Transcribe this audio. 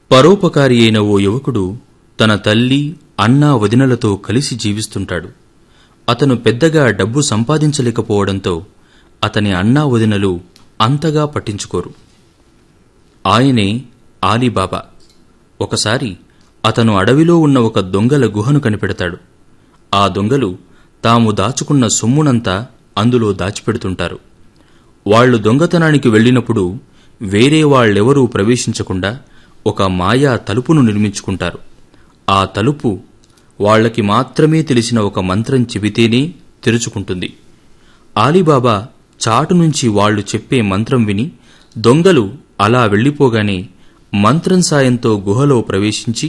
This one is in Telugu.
పరోపకారి అయిన ఓ యువకుడు తన తల్లి అన్నా వదినలతో కలిసి జీవిస్తుంటాడు అతను పెద్దగా డబ్బు సంపాదించలేకపోవడంతో అతని అన్నా వదినలు అంతగా పట్టించుకోరు ఆయనే ఆలీబాబా ఒకసారి అతను అడవిలో ఉన్న ఒక దొంగల గుహను కనిపెడతాడు ఆ దొంగలు తాము దాచుకున్న సొమ్మునంతా అందులో దాచిపెడుతుంటారు వాళ్ళు దొంగతనానికి వెళ్ళినప్పుడు వేరే వాళ్ళెవరూ ప్రవేశించకుండా ఒక మాయా తలుపును నిర్మించుకుంటారు ఆ తలుపు వాళ్ళకి మాత్రమే తెలిసిన ఒక మంత్రం చెబితేనే తెరుచుకుంటుంది ఆలీబాబా చాటు నుంచి వాళ్ళు చెప్పే మంత్రం విని దొంగలు అలా వెళ్ళిపోగానే మంత్రం సాయంతో గుహలో ప్రవేశించి